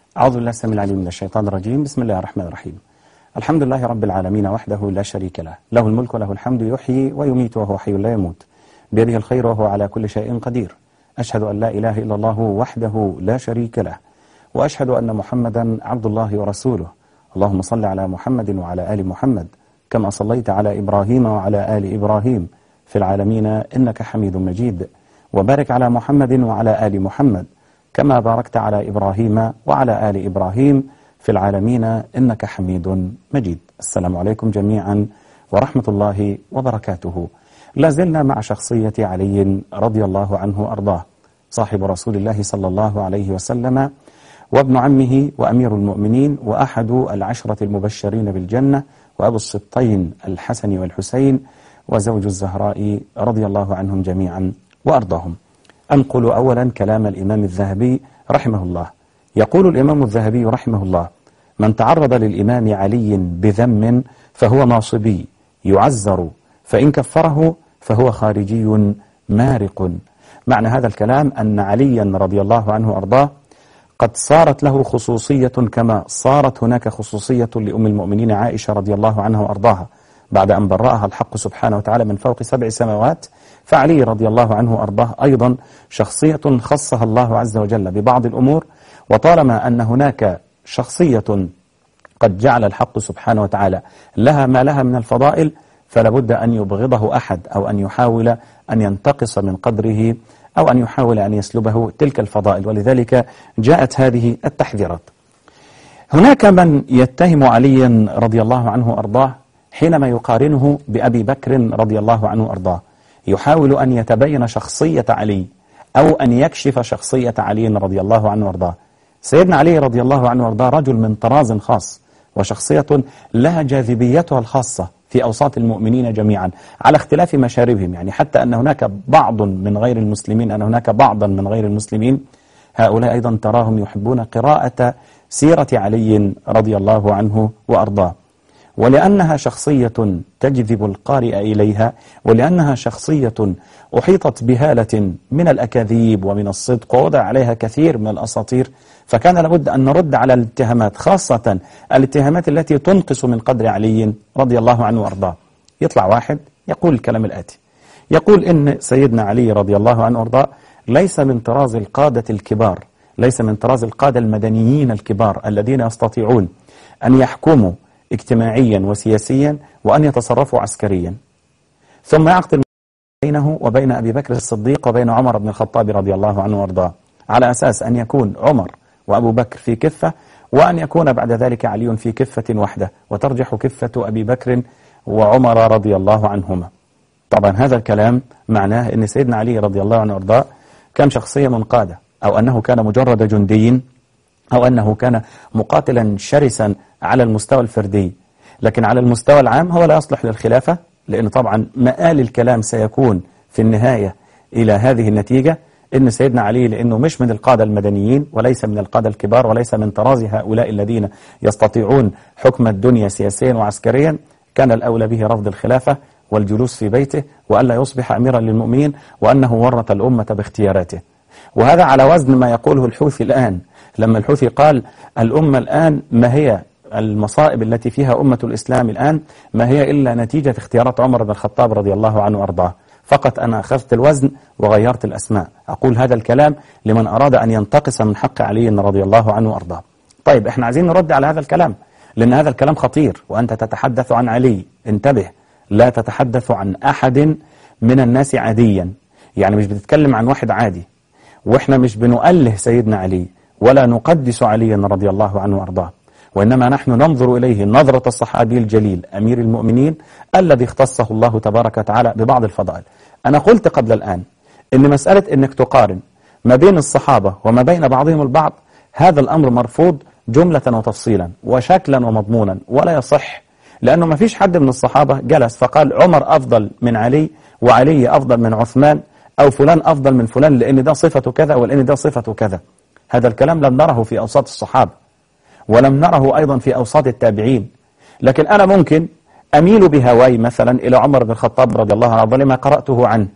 أعوذ بالله السميع العليم من الشيطان الرجيم بسم الله الرحمن الرحيم الحمد لله رب العالمين وحده لا شريك له له الملك وله الحمد يحيي ويميت وهو حي لا يموت بيده الخير وهو على كل شيء قدير أشهد أن لا إله إلا الله وحده لا شريك له وأشهد أن محمدا عبد الله ورسوله اللهم صل على محمد وعلى آل محمد كما صليت على إبراهيم وعلى آل إبراهيم في العالمين إنك حميد مجيد وبارك على محمد وعلى آل محمد كما باركت على إبراهيم وعلى آل إبراهيم في العالمين إنك حميد مجيد السلام عليكم جميعا ورحمة الله وبركاته لا زلنا مع شخصية علي رضي الله عنه أرضاه صاحب رسول الله صلى الله عليه وسلم وابن عمه وأمير المؤمنين وأحد العشرة المبشرين بالجنة وأبو السبطين الحسن والحسين وزوج الزهراء رضي الله عنهم جميعا وأرضاهم أنقل أولا كلام الإمام الذهبي رحمه الله يقول الإمام الذهبي رحمه الله من تعرض للإمام علي بذم فهو ناصبي يعزر فإن كفره فهو خارجي مارق معنى هذا الكلام أن عليا رضي الله عنه أرضاه قد صارت له خصوصية كما صارت هناك خصوصية لأم المؤمنين عائشة رضي الله عنها وأرضاها بعد أن برأها الحق سبحانه وتعالى من فوق سبع سماوات فعلي رضي الله عنه أرضاه أيضا شخصية خصها الله عز وجل ببعض الأمور وطالما أن هناك شخصية قد جعل الحق سبحانه وتعالى لها ما لها من الفضائل فلا بد أن يبغضه أحد أو أن يحاول أن ينتقص من قدره أو أن يحاول أن يسلبه تلك الفضائل ولذلك جاءت هذه التحذيرات هناك من يتهم عليا رضي الله عنه أرضاه حينما يقارنه بأبي بكر رضي الله عنه أرضاه يحاول أن يتبين شخصية علي أو أن يكشف شخصية علي رضي الله عنه وارضاه سيدنا علي رضي الله عنه وارضاه رجل من طراز خاص وشخصية لها جاذبيتها الخاصة في أوساط المؤمنين جميعا على اختلاف مشاربهم يعني حتى أن هناك بعض من غير المسلمين أن هناك بعضا من غير المسلمين هؤلاء أيضا تراهم يحبون قراءة سيرة علي رضي الله عنه وأرضاه ولأنها شخصية تجذب القارئ إليها ولأنها شخصية أحيطت بهالة من الأكاذيب ومن الصدق ووضع عليها كثير من الأساطير فكان لابد أن نرد على الاتهامات خاصة الاتهامات التي تنقص من قدر علي رضي الله عنه وأرضاه يطلع واحد يقول الكلام الآتي يقول إن سيدنا علي رضي الله عنه وأرضاه ليس من طراز القادة الكبار ليس من طراز القادة المدنيين الكبار الذين يستطيعون أن يحكموا اجتماعيا وسياسيا وأن يتصرفوا عسكريا ثم يعقد بينه وبين أبي بكر الصديق وبين عمر بن الخطاب رضي الله عنه وارضاه على أساس أن يكون عمر وأبو بكر في كفة وأن يكون بعد ذلك علي في كفة وحده وترجح كفة أبي بكر وعمر رضي الله عنهما طبعا هذا الكلام معناه أن سيدنا علي رضي الله عنه وارضاه كان شخصية منقادة أو أنه كان مجرد جندي أو أنه كان مقاتلا شرسا على المستوى الفردي لكن على المستوى العام هو لا يصلح للخلافة لأن طبعا مآل الكلام سيكون في النهاية إلى هذه النتيجة إن سيدنا علي لأنه مش من القادة المدنيين وليس من القادة الكبار وليس من طراز هؤلاء الذين يستطيعون حكم الدنيا سياسيا وعسكريا كان الأولى به رفض الخلافة والجلوس في بيته وألا يصبح أميرا للمؤمنين وأنه ورط الأمة باختياراته وهذا على وزن ما يقوله الحوثي الآن لما الحوثي قال الأمة الآن ما هي المصائب التي فيها أمة الإسلام الآن ما هي إلا نتيجة اختيارات عمر بن الخطاب رضي الله عنه وأرضاه فقط أنا أخذت الوزن وغيرت الأسماء أقول هذا الكلام لمن أراد أن ينتقص من حق علي رضي الله عنه وأرضاه طيب احنا عايزين نرد على هذا الكلام لأن هذا الكلام خطير وأنت تتحدث عن علي انتبه لا تتحدث عن أحد من الناس عاديا يعني مش بتتكلم عن واحد عادي وإحنا مش بنؤله سيدنا علي ولا نقدس عليا رضي الله عنه وأرضاه وإنما نحن ننظر إليه نظرة الصحابي الجليل أمير المؤمنين الذي اختصه الله تبارك وتعالى ببعض الفضائل أنا قلت قبل الآن إن مسألة أنك تقارن ما بين الصحابة وما بين بعضهم البعض هذا الأمر مرفوض جملة وتفصيلا وشكلا ومضمونا ولا يصح لأنه ما فيش حد من الصحابة جلس فقال عمر أفضل من علي وعلي أفضل من عثمان أو فلان أفضل من فلان لأن ده صفته كذا ولأن ده صفته كذا هذا الكلام لم نره في أوساط الصحابة ولم نره أيضا في أوساط التابعين لكن أنا ممكن أميل بهواي مثلا إلى عمر بن الخطاب رضي الله عنه لما قرأته عنه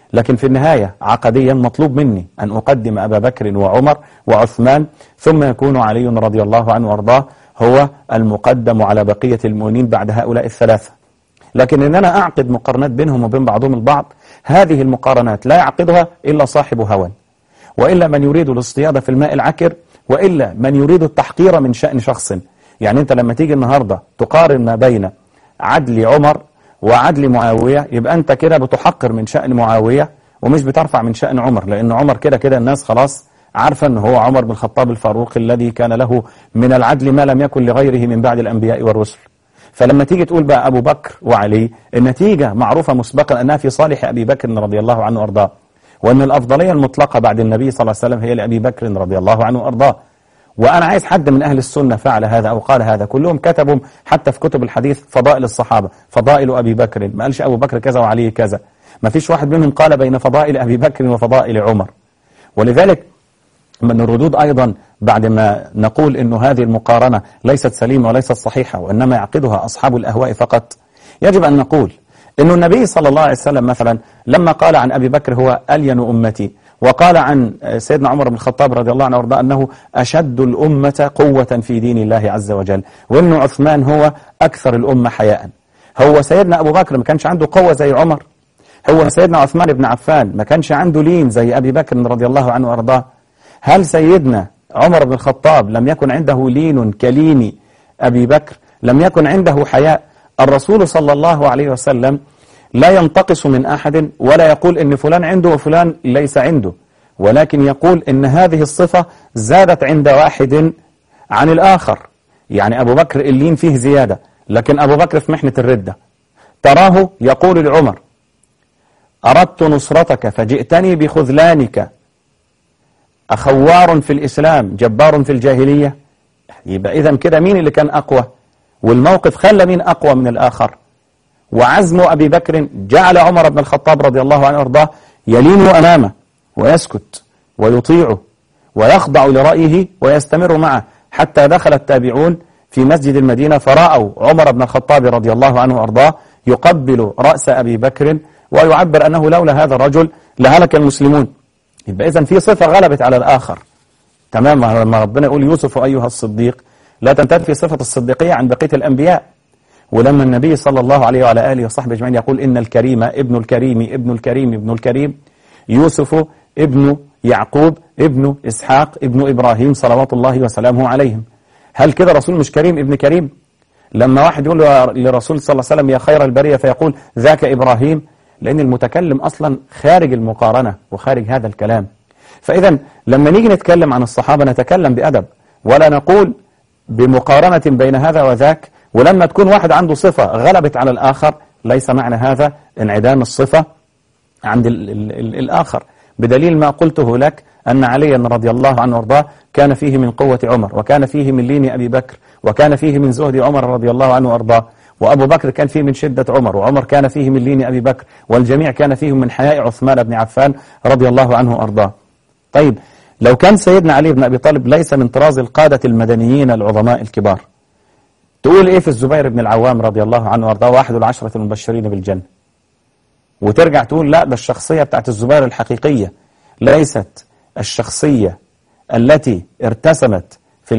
لكن في النهاية عقديا مطلوب مني أن أقدم أبا بكر وعمر وعثمان ثم يكون علي رضي الله عنه وارضاه هو المقدم على بقية المؤمنين بعد هؤلاء الثلاثة لكن إن أنا أعقد مقارنات بينهم وبين بعضهم البعض هذه المقارنات لا يعقدها إلا صاحب هوى وإلا من يريد الاصطياد في الماء العكر وإلا من يريد التحقير من شأن شخص يعني أنت لما تيجي النهاردة تقارن ما بين عدل عمر وعدل معاوية يبقى أنت كده بتحقر من شأن معاوية ومش بترفع من شأن عمر لأن عمر كده كده الناس خلاص عارفة أنه هو عمر بن الخطاب الفاروق الذي كان له من العدل ما لم يكن لغيره من بعد الأنبياء والرسل فلما تيجي تقول بقى أبو بكر وعلي النتيجة معروفة مسبقا أنها في صالح أبي بكر رضي الله عنه وأرضاه وأن الأفضلية المطلقة بعد النبي صلى الله عليه وسلم هي لأبي بكر رضي الله عنه وأرضاه وأنا عايز حد من أهل السنة فعل هذا أو قال هذا كلهم كتبوا حتى في كتب الحديث فضائل الصحابة فضائل أبي بكر ما قالش أبو بكر كذا وعلي كذا ما فيش واحد منهم قال بين فضائل أبي بكر وفضائل عمر ولذلك من الردود أيضا بعد ما نقول أن هذه المقارنة ليست سليمة وليست صحيحة وإنما يعقدها أصحاب الأهواء فقط يجب أن نقول أن النبي صلى الله عليه وسلم مثلا لما قال عن أبي بكر هو ألين أمتي وقال عن سيدنا عمر بن الخطاب رضي الله عنه وارضاه أنه أشد الأمة قوة في دين الله عز وجل وأن عثمان هو أكثر الأمة حياء هو سيدنا أبو بكر ما كانش عنده قوة زي عمر هو سيدنا عثمان بن عفان ما كانش عنده لين زي أبي بكر رضي الله عنه وارضاه هل سيدنا عمر بن الخطاب لم يكن عنده لين كلين أبي بكر لم يكن عنده حياء الرسول صلى الله عليه وسلم لا ينتقص من أحد ولا يقول إن فلان عنده وفلان ليس عنده ولكن يقول إن هذه الصفة زادت عند واحد عن الآخر يعني أبو بكر اللين فيه زيادة لكن أبو بكر في محنة الردة تراه يقول لعمر أردت نصرتك فجئتني بخذلانك أخوار في الإسلام جبار في الجاهلية يبقى إذا كده مين اللي كان أقوى والموقف خلى مين أقوى من الآخر وعزم أبي بكر جعل عمر بن الخطاب رضي الله عنه وارضاه يلين أمامه ويسكت ويطيعه ويخضع لرأيه ويستمر معه حتى دخل التابعون في مسجد المدينة فرأوا عمر بن الخطاب رضي الله عنه وارضاه يقبل رأس أبي بكر ويعبر أنه لولا هذا الرجل لهلك المسلمون يبقى إذن في صفة غلبت على الآخر تمام لما ربنا يقول يوسف أيها الصديق لا تنتفي صفة الصديقية عن بقية الأنبياء ولما النبي صلى الله عليه وعلى آله وصحبه أجمعين يقول إن الكريم ابن الكريم ابن الكريم ابن الكريم يوسف ابن يعقوب ابن إسحاق ابن إبراهيم صلوات الله وسلامه عليهم هل كده رسول مش كريم ابن كريم لما واحد يقول لرسول صلى الله عليه وسلم يا خير البرية فيقول ذاك إبراهيم لأن المتكلم أصلا خارج المقارنة وخارج هذا الكلام فإذا لما نيجي نتكلم عن الصحابة نتكلم بأدب ولا نقول بمقارنة بين هذا وذاك ولما تكون واحد عنده صفة غلبت على الآخر ليس معنى هذا انعدام الصفة عند ال ال ال الآخر بدليل ما قلته لك أن عليا رضي الله عنه وارضاه كان فيه من قوة عمر وكان فيه من لين أبي بكر وكان فيه من زهد عمر رضي الله عنه وارضاه وأبو بكر كان فيه من شدة عمر وعمر كان فيه من لين أبي بكر والجميع كان فيه من حياء عثمان بن عفان رضي الله عنه وأرضاه طيب لو كان سيدنا علي بن أبي طالب ليس من طراز القادة المدنيين العظماء الكبار تقول إيه في الزبير بن العوام رضي الله عنه وأرضاه واحد العشرة المبشرين بالجنة وترجع تقول لا ده الشخصية بتاعت الزبير الحقيقية ليست الشخصية التي ارتسمت في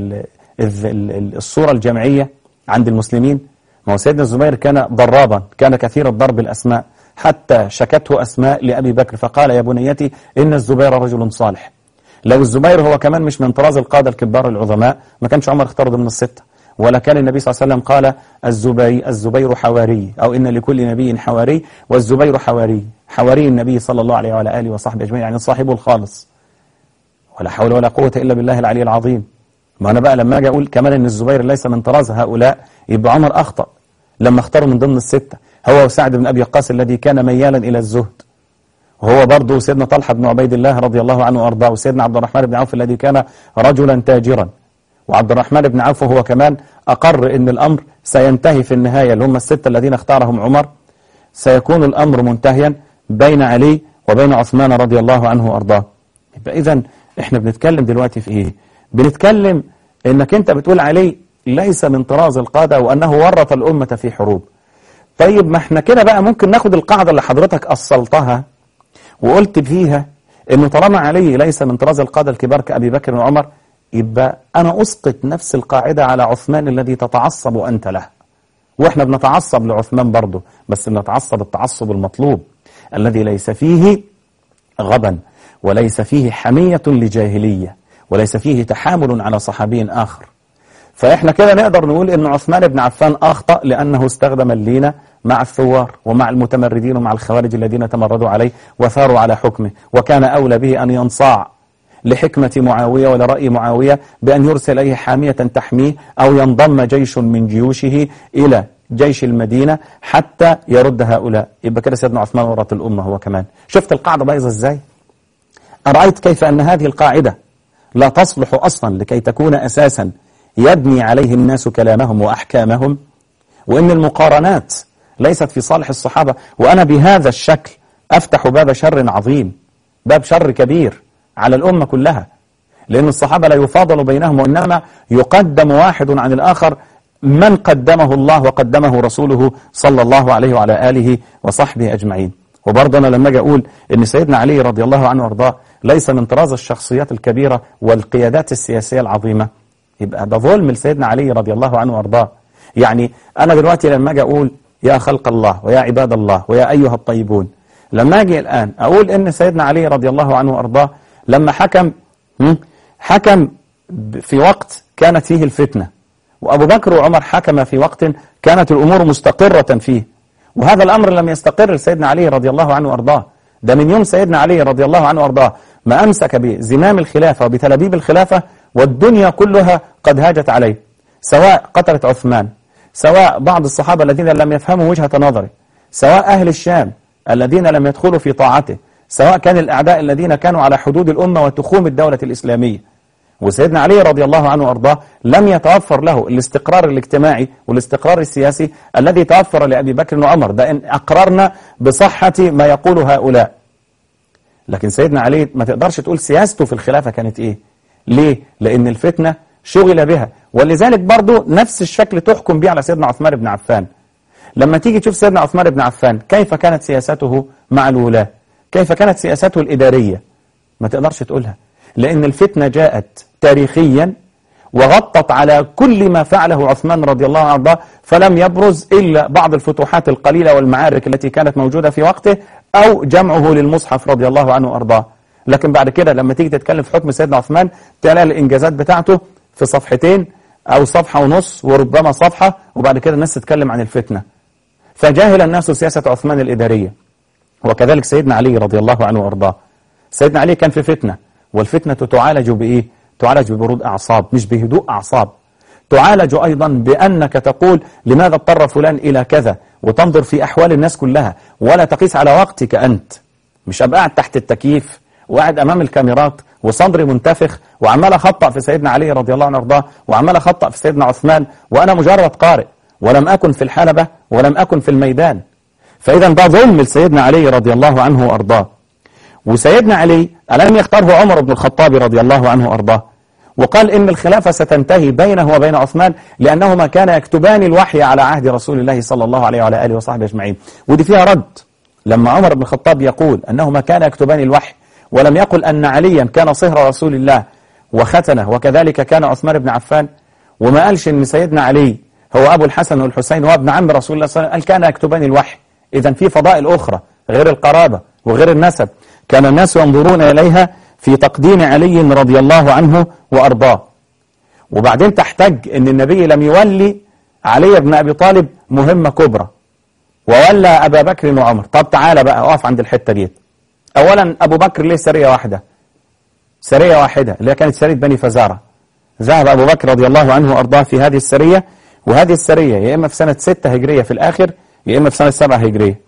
الصورة الجمعية عند المسلمين ما هو سيدنا الزبير كان ضرابا كان كثير الضرب الأسماء حتى شكته أسماء لأبي بكر فقال يا بنيتي إن الزبير رجل صالح لو الزبير هو كمان مش من طراز القادة الكبار العظماء ما كانش عمر اختار ضمن الستة ولا كان النبي صلى الله عليه وسلم قال الزبير, الزبير حواري أو إن لكل نبي حواري والزبير حواري حواري النبي صلى الله عليه وعلى آله وصحبه أجمعين يعني صاحبه الخالص ولا حول ولا قوة إلا بالله العلي العظيم ما أنا بقى لما أجي أقول كمان إن الزبير ليس من طراز هؤلاء يبقى عمر أخطأ لما اختاروا من ضمن الستة هو وسعد بن أبي وقاص الذي كان ميالا إلى الزهد وهو برضه سيدنا طلحة بن عبيد الله رضي الله عنه وأرضاه وسيدنا عبد الرحمن بن عوف الذي كان رجلا تاجرا وعبد الرحمن بن عوف هو كمان أقر إن الأمر سينتهي في النهاية اللي هم الستة الذين اختارهم عمر سيكون الأمر منتهيا بين علي وبين عثمان رضي الله عنه وأرضاه يبقى إذا إحنا بنتكلم دلوقتي في إيه بنتكلم إنك أنت بتقول علي ليس من طراز القادة وأنه ورط الأمة في حروب طيب ما احنا كده بقى ممكن ناخد القاعدة اللي حضرتك أصلتها وقلت فيها انه طالما علي ليس من طراز القادة الكبار كأبي بكر وعمر يبقى أنا أسقط نفس القاعدة على عثمان الذي تتعصب أنت له وإحنا بنتعصب لعثمان برضه بس بنتعصب التعصب المطلوب الذي ليس فيه غبا وليس فيه حمية لجاهلية وليس فيه تحامل على صحابي آخر فإحنا كده نقدر نقول إن عثمان بن عفان أخطأ لأنه استخدم اللينة مع الثوار ومع المتمردين ومع الخوارج الذين تمردوا عليه وثاروا على حكمه وكان أولى به أن ينصاع لحكمة معاوية ولرأي معاوية بأن يرسل إليه حامية تحميه أو ينضم جيش من جيوشه إلى جيش المدينة حتى يرد هؤلاء يبقى كده سيدنا عثمان ورط الأمة هو كمان شفت القاعدة بايظة إزاي أرأيت كيف أن هذه القاعدة لا تصلح أصلا لكي تكون أساسا يبني عليه الناس كلامهم وأحكامهم وإن المقارنات ليست في صالح الصحابة وأنا بهذا الشكل أفتح باب شر عظيم باب شر كبير على الأمة كلها لأن الصحابة لا يفاضل بينهم وإنما يقدم واحد عن الآخر من قدمه الله وقدمه رسوله صلى الله عليه وعلى آله وصحبه أجمعين وبرضه أنا لما أجي أقول إن سيدنا علي رضي الله عنه وارضاه ليس من طراز الشخصيات الكبيرة والقيادات السياسية العظيمة يبقى ده ظلم لسيدنا علي رضي الله عنه وارضاه يعني أنا دلوقتي لما أجي أقول يا خلق الله ويا عباد الله ويا أيها الطيبون لما أجي الآن أقول إن سيدنا علي رضي الله عنه وارضاه لما حكم حكم في وقت كانت فيه الفتنة وأبو بكر وعمر حكم في وقت كانت الأمور مستقرة فيه وهذا الأمر لم يستقر لسيدنا علي رضي الله عنه وأرضاه ده من يوم سيدنا علي رضي الله عنه وأرضاه ما أمسك بزمام الخلافة وبتلابيب الخلافة والدنيا كلها قد هاجت عليه سواء قتلت عثمان سواء بعض الصحابة الذين لم يفهموا وجهة نظره سواء أهل الشام الذين لم يدخلوا في طاعته سواء كان الأعداء الذين كانوا على حدود الأمة وتخوم الدولة الإسلامية وسيدنا علي رضي الله عنه وأرضاه لم يتوفر له الاستقرار الاجتماعي والاستقرار السياسي الذي توفر لأبي بكر وعمر ده إن أقررنا بصحة ما يقول هؤلاء لكن سيدنا علي ما تقدرش تقول سياسته في الخلافة كانت إيه ليه؟ لأن الفتنة شغل بها ولذلك برضو نفس الشكل تحكم به على سيدنا عثمان بن عفان لما تيجي تشوف سيدنا عثمان بن عفان كيف كانت سياسته مع الولاة كيف كانت سياسته الإدارية ما تقدرش تقولها لأن الفتنة جاءت تاريخيا وغطت على كل ما فعله عثمان رضي الله عنه فلم يبرز إلا بعض الفتوحات القليلة والمعارك التي كانت موجودة في وقته أو جمعه للمصحف رضي الله عنه وأرضاه لكن بعد كده لما تيجي تتكلم في حكم سيدنا عثمان تلاقي الإنجازات بتاعته في صفحتين أو صفحة ونص وربما صفحة وبعد كده الناس تتكلم عن الفتنة فجاهل الناس سياسة عثمان الإدارية وكذلك سيدنا علي رضي الله عنه وأرضاه سيدنا علي كان في فتنة والفتنة تعالج بإيه؟ تعالج ببرود أعصاب مش بهدوء أعصاب تعالج أيضا بأنك تقول لماذا اضطر فلان إلى كذا وتنظر في أحوال الناس كلها ولا تقيس على وقتك أنت مش أبقى قاعد تحت التكييف وقاعد أمام الكاميرات وصدري منتفخ وعمال أخطأ في سيدنا علي رضي الله عنه وارضاه وعمال أخطأ في سيدنا عثمان وأنا مجرد قارئ ولم أكن في الحلبة ولم أكن في الميدان فإذا ده ظلم لسيدنا علي رضي الله عنه وأرضاه وسيدنا علي ألم يختاره عمر بن الخطاب رضي الله عنه وأرضاه وقال إن الخلافة ستنتهي بينه وبين عثمان لأنهما كان يكتبان الوحي على عهد رسول الله صلى الله عليه وعلى آله وصحبه أجمعين ودي فيها رد لما عمر بن الخطاب يقول أنهما كان يكتبان الوحي ولم يقل أن عليا كان صهر رسول الله وختنه وكذلك كان عثمان بن عفان وما قالش أن سيدنا علي هو أبو الحسن والحسين هو ابن عم رسول الله صلى الله عليه وسلم قال كان يكتبان الوحي إذا في فضائل أخرى غير القرابة وغير النسب كان الناس ينظرون إليها في تقديم علي رضي الله عنه وأرضاه وبعدين تحتج أن النبي لم يولي علي بن أبي طالب مهمة كبرى وولى أبا بكر وعمر طب تعالى بقى أقف عند الحتة دي أولا أبو بكر ليه سرية واحدة سرية واحدة اللي كانت سرية بني فزارة ذهب أبو بكر رضي الله عنه وأرضاه في هذه السرية وهذه السرية يا إما في سنة 6 هجرية في الآخر يا إما في سنة 7 هجرية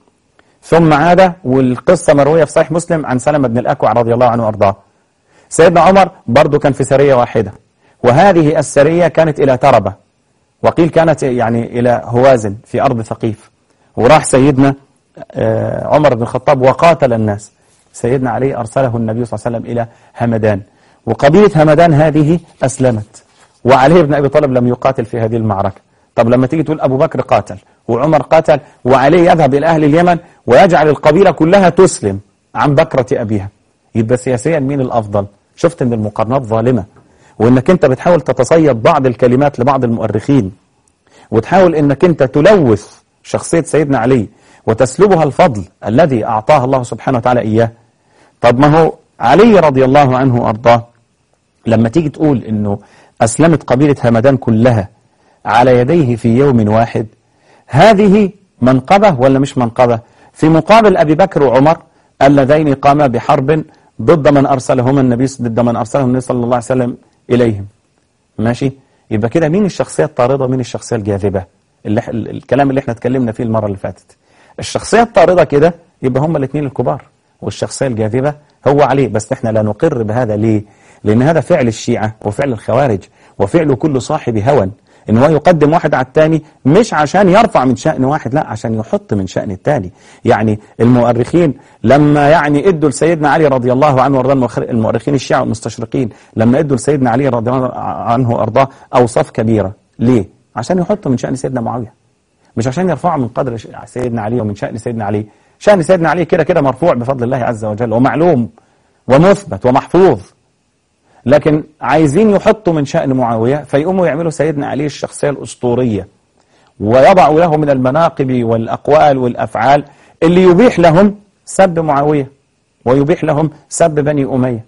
ثم عاد والقصة مروية في صحيح مسلم عن سلمة بن الأكوع رضي الله عنه وأرضاه سيدنا عمر برضو كان في سرية واحدة وهذه السرية كانت إلى تربة وقيل كانت يعني إلى هوازن في أرض ثقيف وراح سيدنا عمر بن الخطاب وقاتل الناس سيدنا علي أرسله النبي صلى الله عليه وسلم إلى همدان وقبيلة همدان هذه أسلمت وعلي بن أبي طالب لم يقاتل في هذه المعركة طب لما تيجي تقول أبو بكر قاتل وعمر قاتل وعلي يذهب إلى أهل اليمن ويجعل القبيلة كلها تسلم عن بكرة أبيها يبقى سياسيا مين الأفضل شفت أن المقارنات ظالمة وأنك أنت بتحاول تتصيد بعض الكلمات لبعض المؤرخين وتحاول أنك أنت تلوث شخصية سيدنا علي وتسلبها الفضل الذي أعطاه الله سبحانه وتعالى إياه طب ما هو علي رضي الله عنه وأرضاه لما تيجي تقول أنه أسلمت قبيلة همدان كلها على يديه في يوم واحد هذه منقبة ولا مش منقبة في مقابل أبي بكر وعمر اللذين قاما بحرب ضد من أرسلهما النبي ضد من أرسلهم النبي صلى الله عليه وسلم إليهم ماشي يبقى كده مين الشخصية الطاردة ومين الشخصية الجاذبة اللي الكلام اللي احنا اتكلمنا فيه المرة اللي فاتت الشخصية الطاردة كده يبقى هما الاثنين الكبار والشخصية الجاذبة هو عليه بس احنا لا نقر بهذا ليه لأن هذا فعل الشيعة وفعل الخوارج وفعل كل صاحب هوى ان هو يقدم واحد على الثاني مش عشان يرفع من شأن واحد لا عشان يحط من شأن الثاني يعني المؤرخين لما يعني ادوا لسيدنا علي رضي الله عنه وارضاه المؤرخين الشيعة والمستشرقين لما ادوا لسيدنا علي رضي الله عنه وارضاه اوصاف كبيرة ليه عشان يحطوا من شأن سيدنا معاوية مش عشان يرفعوا من قدر سيدنا علي ومن شأن سيدنا علي شأن سيدنا علي كده كده مرفوع بفضل الله عز وجل ومعلوم ومثبت ومحفوظ لكن عايزين يحطوا من شأن معاوية فيقوموا يعملوا سيدنا علي الشخصية الأسطورية ويضعوا له من المناقب والأقوال والأفعال اللي يبيح لهم سب معاوية ويبيح لهم سب بني أمية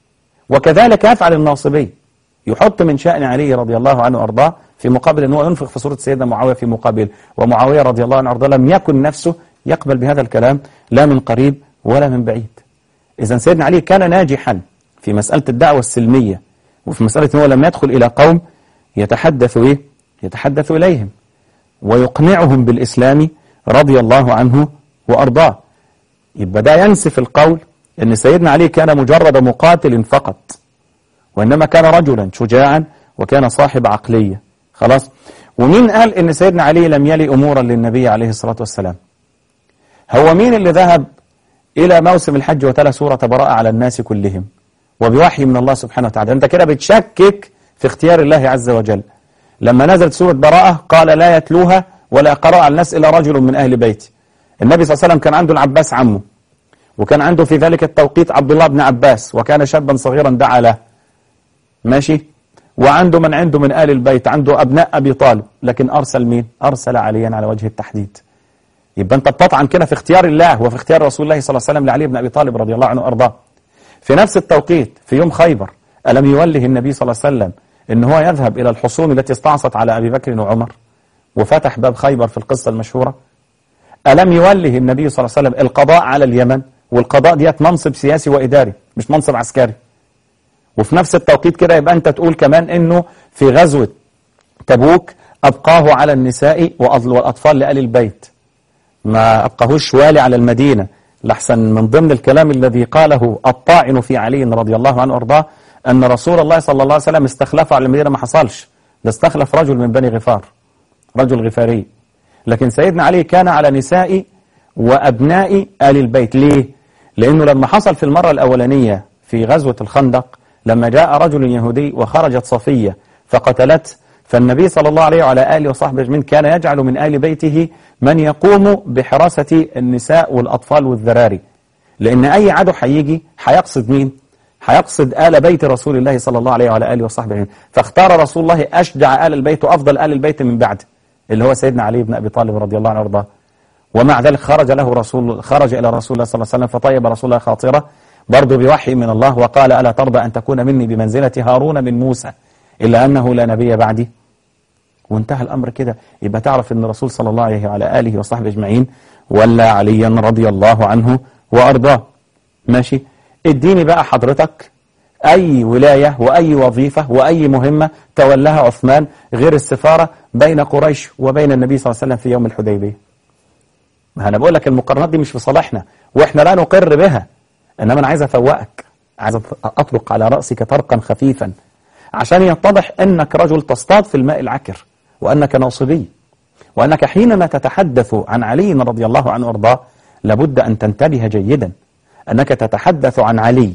وكذلك يفعل الناصبي يحط من شأن علي رضي الله عنه وأرضاه في مقابل أنه ينفق في صورة سيدنا معاوية في مقابل ومعاوية رضي الله عنه وأرضاه لم يكن نفسه يقبل بهذا الكلام لا من قريب ولا من بعيد إذا سيدنا علي كان ناجحا في مسألة الدعوة السلمية وفي مسألة أنه لما يدخل إلى قوم يتحدث إيه؟ يتحدث إليهم ويقنعهم بالإسلام رضي الله عنه وأرضاه يبقى ده ينسف القول أن سيدنا علي كان مجرد مقاتل فقط وإنما كان رجلا شجاعا وكان صاحب عقلية خلاص ومين قال أن سيدنا علي لم يلي أمورا للنبي عليه الصلاة والسلام هو مين اللي ذهب إلى موسم الحج وتلا سورة براءة على الناس كلهم وبوحي من الله سبحانه وتعالى أنت كده بتشكك في اختيار الله عز وجل لما نزلت سورة براءة قال لا يتلوها ولا قرأ على الناس إلا رجل من أهل بيتي النبي صلى الله عليه وسلم كان عنده العباس عمه وكان عنده في ذلك التوقيت عبد الله بن عباس وكان شابا صغيرا دعا له ماشي وعنده من عنده من آل البيت عنده أبناء أبي طالب لكن أرسل مين أرسل عليا على وجه التحديد يبقى أنت بتطعن كده في اختيار الله وفي اختيار رسول الله صلى الله عليه وسلم لعلي بن أبي طالب رضي الله عنه وأرضاه في نفس التوقيت في يوم خيبر ألم يوله النبي صلى الله عليه وسلم إن هو يذهب إلى الحصون التي استعصت على أبي بكر وعمر وفتح باب خيبر في القصة المشهورة ألم يوله النبي صلى الله عليه وسلم القضاء على اليمن والقضاء ديت منصب سياسي وإداري مش منصب عسكري وفي نفس التوقيت كده يبقى أنت تقول كمان إنه في غزوة تبوك أبقاه على النساء والأطفال لآل البيت ما أبقاهوش والي على المدينة لحسن من ضمن الكلام الذي قاله الطاعن في علي رضي الله عنه وارضاه أن رسول الله صلى الله عليه وسلم استخلفه على المدينة ما حصلش ده استخلف رجل من بني غفار رجل غفاري لكن سيدنا علي كان على نساء وأبناء آل البيت ليه؟ لأنه لما حصل في المرة الأولانية في غزوة الخندق لما جاء رجل يهودي وخرجت صفية فقتلت فالنبي صلى الله عليه وعلى آله وصحبه أجمعين كان يجعل من آل بيته من يقوم بحراسة النساء والأطفال والذراري لأن أي عدو هيجي هيقصد مين؟ هيقصد آل بيت رسول الله صلى الله عليه وعلى آله وصحبه أجمعين فاختار رسول الله أشجع آل البيت وأفضل آل البيت من بعده اللي هو سيدنا علي بن أبي طالب رضي الله عنه وارضاه ومع ذلك خرج له رسول خرج إلى رسول الله صلى الله عليه وسلم فطيب رسول الله خاطرة برضه بوحي من الله وقال ألا ترضى أن تكون مني بمنزلة هارون من موسى إلا أنه لا نبي بعدي وانتهى الأمر كده يبقى تعرف أن الرسول صلى الله عليه وعلى آله وصحبه أجمعين ولا عليا رضي الله عنه وأرضاه ماشي اديني بقى حضرتك أي ولاية وأي وظيفة وأي مهمة تولاها عثمان غير السفارة بين قريش وبين النبي صلى الله عليه وسلم في يوم الحديبية ما أنا بقول لك المقارنات دي مش في صالحنا وإحنا لا نقر بها إنما أنا عايز أفوقك عايز أطرق على رأسك طرقا خفيفا عشان يتضح أنك رجل تصطاد في الماء العكر وأنك ناصبي وأنك حينما تتحدث عن علي رضي الله عنه وارضاه لابد أن تنتبه جيدا أنك تتحدث عن علي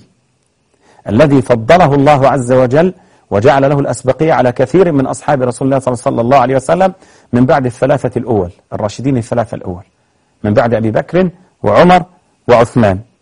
الذي فضله الله عز وجل وجعل له الأسبقية على كثير من أصحاب رسول الله صلى الله عليه وسلم من بعد الثلاثة الأول الراشدين الثلاثة الأول من بعد أبي بكر وعمر وعثمان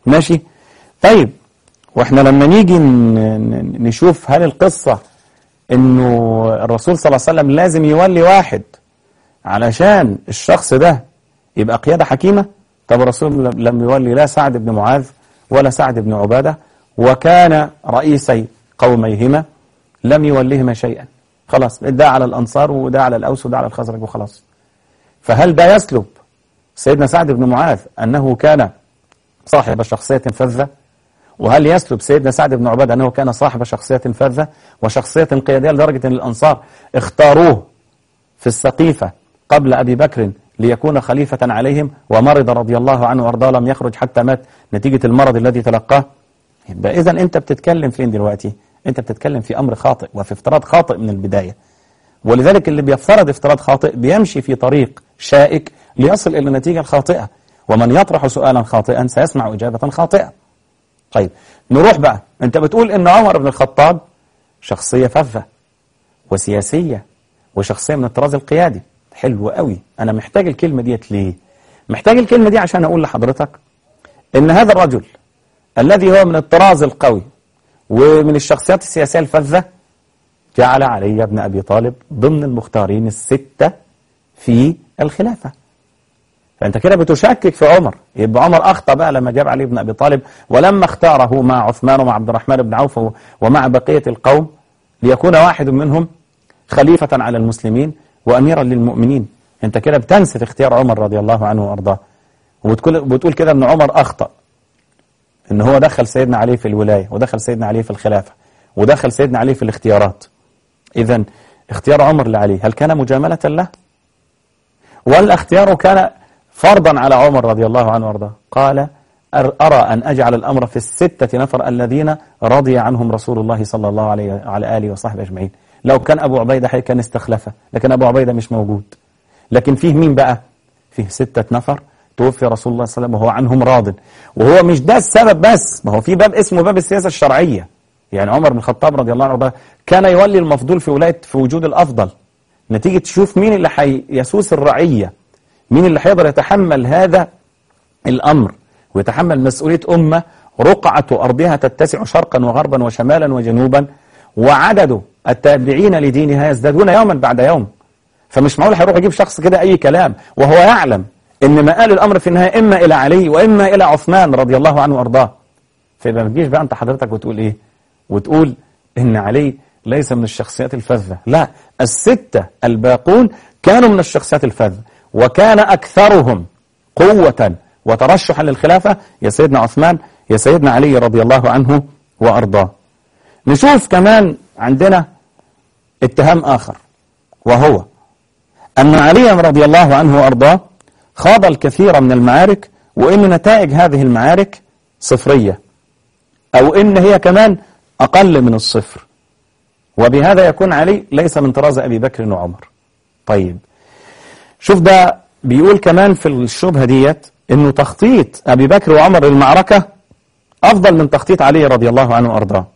ماشي طيب واحنا لما نيجي نشوف هل القصة انه الرسول صلى الله عليه وسلم لازم يولي واحد علشان الشخص ده يبقى قيادة حكيمة طب الرسول لم يولي لا سعد بن معاذ ولا سعد بن عبادة وكان رئيسي قوميهما لم يوليهما شيئا خلاص ده على الأنصار وده على الأوس وده على الخزرج وخلاص فهل ده يسلب سيدنا سعد بن معاذ أنه كان صاحب شخصية فذة وهل يسلب سيدنا سعد بن عبادة أنه كان صاحب شخصية فذة وشخصية قيادية لدرجة أن الأنصار اختاروه في السقيفة قبل أبي بكر ليكون خليفة عليهم ومرض رضي الله عنه وارضاه لم يخرج حتى مات نتيجة المرض الذي تلقاه يبقى إذا أنت بتتكلم فين دلوقتي أنت بتتكلم في أمر خاطئ وفي افتراض خاطئ من البداية ولذلك اللي بيفترض افتراض خاطئ بيمشي في طريق شائك ليصل إلى النتيجة الخاطئة ومن يطرح سؤالا خاطئا سيسمع إجابة خاطئة طيب نروح بقى أنت بتقول إن عمر بن الخطاب شخصية فذة وسياسية وشخصية من الطراز القيادي حلو قوي أنا محتاج الكلمة ديت ليه محتاج الكلمة دي عشان أقول لحضرتك إن هذا الرجل الذي هو من الطراز القوي ومن الشخصيات السياسية الفذة جعل علي بن أبي طالب ضمن المختارين الستة في الخلافة فأنت كده بتشكك في عمر يبقى عمر أخطأ بقى لما جاب علي بن أبي طالب ولما اختاره مع عثمان ومع عبد الرحمن بن عوف ومع بقية القوم ليكون واحد منهم خليفة على المسلمين وأميرا للمؤمنين أنت كده بتنسف اختيار عمر رضي الله عنه وأرضاه وبتقول كده أن عمر أخطأ أن هو دخل سيدنا علي في الولاية ودخل سيدنا علي في الخلافة ودخل سيدنا علي في الاختيارات إذا اختيار عمر لعلي هل كان مجاملة له ولا اختياره كان فرضا على عمر رضي الله عنه وارضاه قال أرى أن أجعل الأمر في الستة نفر الذين رضي عنهم رسول الله صلى الله عليه وعلى آله وصحبه أجمعين لو كان أبو عبيدة حي كان استخلفه لكن أبو عبيدة مش موجود لكن فيه مين بقى فيه ستة نفر توفي رسول الله صلى الله عليه وسلم وهو عنهم راض وهو مش ده السبب بس ما هو في باب اسمه باب السياسة الشرعية يعني عمر بن الخطاب رضي الله عنه كان يولي المفضول في ولاية في وجود الأفضل نتيجة تشوف مين اللي حيسوس الرعية مين اللي هيقدر يتحمل هذا الأمر ويتحمل مسؤولية أمة رقعة أرضها تتسع شرقا وغربا وشمالا وجنوبا وعدد التابعين لدينها يزدادون يوما بعد يوم فمش معقول هيروح يجيب شخص كده أي كلام وهو يعلم إن مآل الأمر في النهاية إما إلى علي وإما إلى عثمان رضي الله عنه وأرضاه فيبقى ما تجيش بقى أنت حضرتك وتقول إيه وتقول إن علي ليس من الشخصيات الفذة لا الستة الباقون كانوا من الشخصيات الفذة وكان أكثرهم قوة وترشحا للخلافة يا سيدنا عثمان يا سيدنا علي رضي الله عنه وأرضاه نشوف كمان عندنا اتهام آخر وهو أن علي رضي الله عنه وأرضاه خاض الكثير من المعارك وإن نتائج هذه المعارك صفرية أو إن هي كمان أقل من الصفر وبهذا يكون علي ليس من طراز أبي بكر وعمر طيب شوف ده بيقول كمان في الشبهة ديت انه تخطيط ابي بكر وعمر للمعركة افضل من تخطيط علي رضي الله عنه وارضاه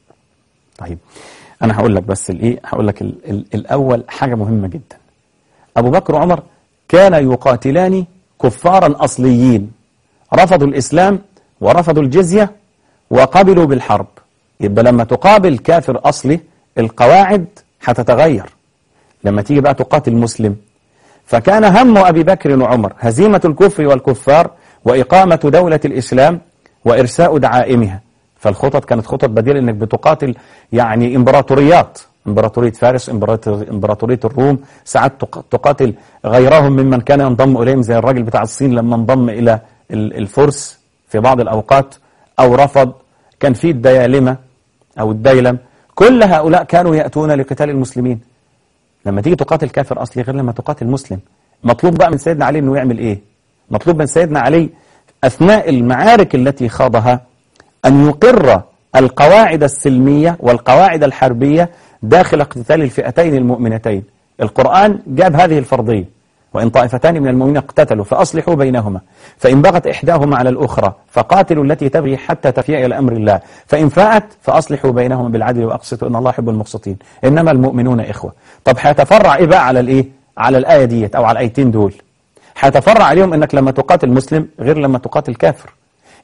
طيب انا هقول لك بس الايه هقول لك ال ال الاول حاجة مهمة جدا ابو بكر وعمر كان يقاتلان كفارا اصليين رفضوا الاسلام ورفضوا الجزية وقبلوا بالحرب يبقى لما تقابل كافر اصلي القواعد هتتغير لما تيجي بقى تقاتل مسلم فكان هم أبي بكر وعمر هزيمة الكفر والكفار وإقامة دولة الإسلام وإرساء دعائمها فالخطط كانت خطط بديلة أنك بتقاتل يعني إمبراطوريات إمبراطورية فارس إمبراطورية الروم ساعات تقاتل غيرهم ممن كان ينضم إليهم زي الراجل بتاع الصين لما انضم إلى الفرس في بعض الأوقات أو رفض كان في الديالمة أو الديلم كل هؤلاء كانوا يأتون لقتال المسلمين لما تيجي تقاتل كافر أصلي غير لما تقاتل مسلم مطلوب بقى من سيدنا علي أنه يعمل إيه مطلوب من سيدنا علي أثناء المعارك التي خاضها أن يقر القواعد السلمية والقواعد الحربية داخل اقتتال الفئتين المؤمنتين القرآن جاب هذه الفرضية وإن طائفتان من المؤمنين اقتتلوا فأصلحوا بينهما فإن بغت إحداهما على الأخرى فقاتلوا التي تبغي حتى تفيء إلى أمر الله فإن فاءت فأصلحوا بينهما بالعدل وأقسطوا إن الله يحب المقسطين إنما المؤمنون إخوة طب هيتفرع إيه بقى على الإيه على الآية ديت أو على الآيتين دول هيتفرع عليهم إنك لما تقاتل مسلم غير لما تقاتل كافر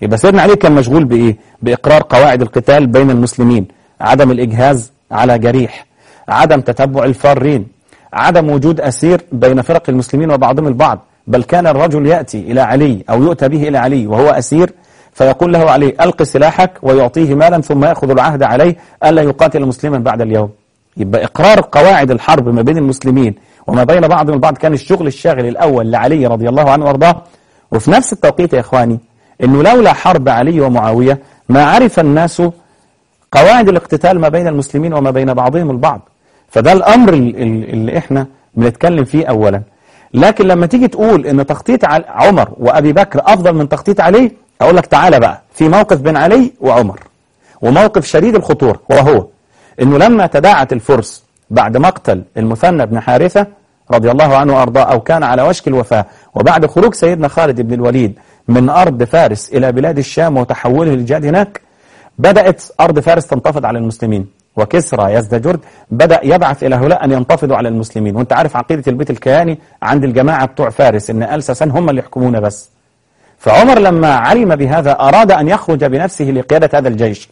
يبقى سيدنا علي كان مشغول بإيه بإقرار قواعد القتال بين المسلمين عدم الإجهاز على جريح عدم تتبع الفارين عدم وجود أسير بين فرق المسلمين وبعضهم البعض بل كان الرجل يأتي إلى علي أو يؤتى به إلى علي وهو أسير فيقول له علي ألق سلاحك ويعطيه مالا ثم يأخذ العهد عليه ألا يقاتل مسلما بعد اليوم يبقى إقرار قواعد الحرب ما بين المسلمين وما بين بعضهم البعض كان الشغل الشاغل الأول لعلي رضي الله عنه وارضاه وفي نفس التوقيت يا إخواني أنه لولا حرب علي ومعاوية ما عرف الناس قواعد الاقتتال ما بين المسلمين وما بين بعضهم البعض فده الأمر اللي احنا بنتكلم فيه أولا لكن لما تيجي تقول ان تخطيط عمر وأبي بكر أفضل من تخطيط علي أقول لك تعالى بقى في موقف بين علي وعمر وموقف شديد الخطورة وهو أنه لما تداعت الفرس بعد مقتل المثنى بن حارثة رضي الله عنه وأرضاه أو كان على وشك الوفاة وبعد خروج سيدنا خالد بن الوليد من أرض فارس إلى بلاد الشام وتحوله للجهاد هناك بدأت أرض فارس تنتفض على المسلمين وكسرى يزدجرد بدأ يبعث إلى هؤلاء أن ينتفضوا على المسلمين وانت عارف عقيدة البيت الكياني عند الجماعة بتوع فارس إن آل ساسان هم اللي يحكمون بس فعمر لما علم بهذا أراد أن يخرج بنفسه لقيادة هذا الجيش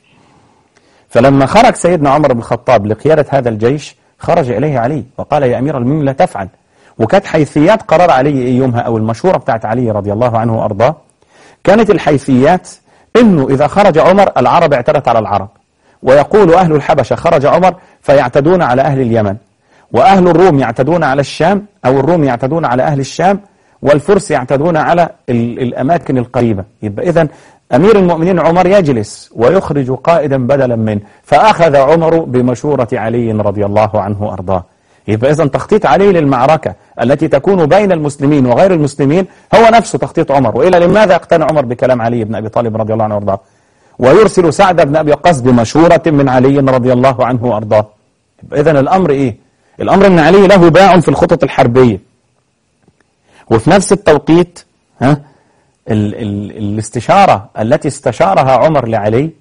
فلما خرج سيدنا عمر بن الخطاب لقيادة هذا الجيش خرج إليه علي وقال يا أمير المؤمنين لا تفعل وكانت حيثيات قرار علي يومها أو المشورة بتاعت علي رضي الله عنه وأرضاه كانت الحيثيات إنه إذا خرج عمر العرب اعتدت على العرب ويقول أهل الحبشة خرج عمر فيعتدون على أهل اليمن وأهل الروم يعتدون على الشام أو الروم يعتدون على أهل الشام والفرس يعتدون على الأماكن القريبة يبقى إذن أمير المؤمنين عمر يجلس ويخرج قائدا بدلا منه فأخذ عمر بمشورة علي رضي الله عنه وأرضاه يبقى إذن تخطيط علي للمعركة التي تكون بين المسلمين وغير المسلمين هو نفسه تخطيط عمر وإلى لماذا اقتنع عمر بكلام علي بن أبي طالب رضي الله عنه وأرضاه ويرسل سعد بن أبي وقاص بمشورة من علي رضي الله عنه وأرضاه إذن الأمر إيه الأمر أن علي له باع في الخطط الحربية وفي نفس التوقيت ها ال ال الاستشارة التي استشارها عمر لعلي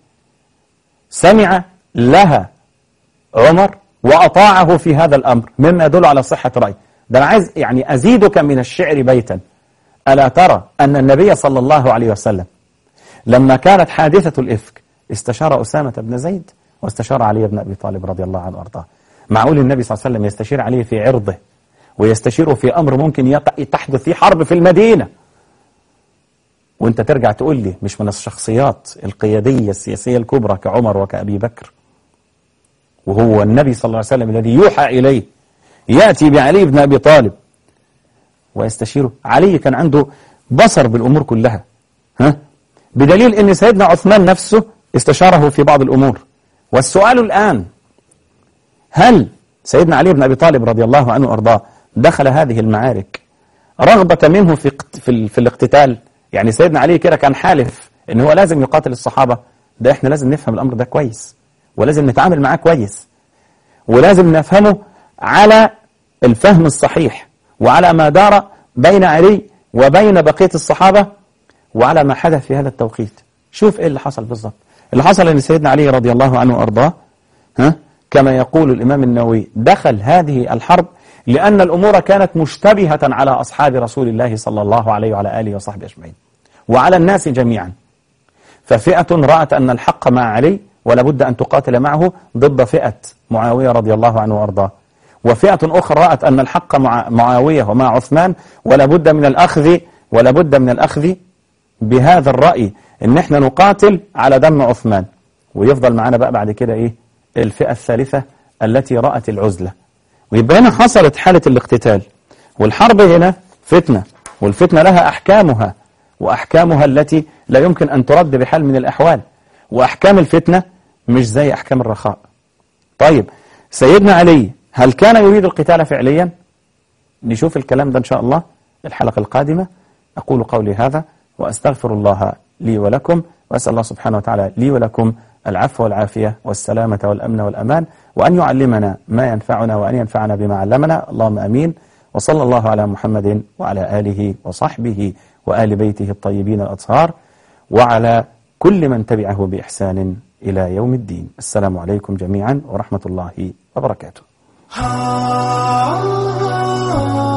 سمع لها عمر وأطاعه في هذا الأمر مما يدل على صحة رأي ده أنا عايز يعني أزيدك من الشعر بيتا ألا ترى أن النبي صلى الله عليه وسلم لما كانت حادثة الإفك استشار أسامة بن زيد واستشار علي بن أبي طالب رضي الله عنه وأرضاه معقول النبي صلى الله عليه وسلم يستشير عليه في عرضه ويستشيره في أمر ممكن تحدث فيه حرب في المدينة وانت ترجع تقول لي مش من الشخصيات القيادية السياسية الكبرى كعمر وكأبي بكر وهو النبي صلى الله عليه وسلم الذي يوحى إليه يأتي بعلي بن أبي طالب ويستشيره علي كان عنده بصر بالأمور كلها ها؟ بدليل أن سيدنا عثمان نفسه استشاره في بعض الأمور والسؤال الآن هل سيدنا علي بن أبي طالب رضي الله عنه وأرضاه دخل هذه المعارك رغبة منه في في, في الاقتتال يعني سيدنا علي كده كان حالف ان هو لازم يقاتل الصحابة ده احنا لازم نفهم الامر ده كويس ولازم نتعامل معاه كويس ولازم نفهمه على الفهم الصحيح وعلى ما دار بين علي وبين بقية الصحابة وعلى ما حدث في هذا التوقيت شوف ايه اللي حصل بالضبط اللي حصل ان سيدنا علي رضي الله عنه وارضاه ها كما يقول الامام النووي دخل هذه الحرب لأن الأمور كانت مشتبهة على أصحاب رسول الله صلى الله عليه وعلى آله وصحبه أجمعين وعلى الناس جميعا ففئة رأت أن الحق مع علي ولا بد أن تقاتل معه ضد فئة معاوية رضي الله عنه وأرضاه وفئة أخرى رأت أن الحق مع معاوية ومع عثمان ولا بد من الأخذ ولا بد من الأخذ بهذا الرأي إن إحنا نقاتل على دم عثمان ويفضل معنا بقى بعد كده إيه الفئة الثالثة التي رأت العزلة ويبقى هنا حصلت حالة الاقتتال والحرب هنا فتنة والفتنة لها أحكامها وأحكامها التي لا يمكن أن ترد بحال من الأحوال وأحكام الفتنة مش زي أحكام الرخاء طيب سيدنا علي هل كان يريد القتال فعليا نشوف الكلام ده إن شاء الله الحلقة القادمة أقول قولي هذا وأستغفر الله لي ولكم وأسأل الله سبحانه وتعالى لي ولكم العفو والعافية والسلامة والأمن والأمان وأن يعلمنا ما ينفعنا وأن ينفعنا بما علمنا اللهم أمين وصلى الله على محمد وعلى آله وصحبه وآل بيته الطيبين الأطهار وعلى كل من تبعه بإحسان إلى يوم الدين السلام عليكم جميعا ورحمة الله وبركاته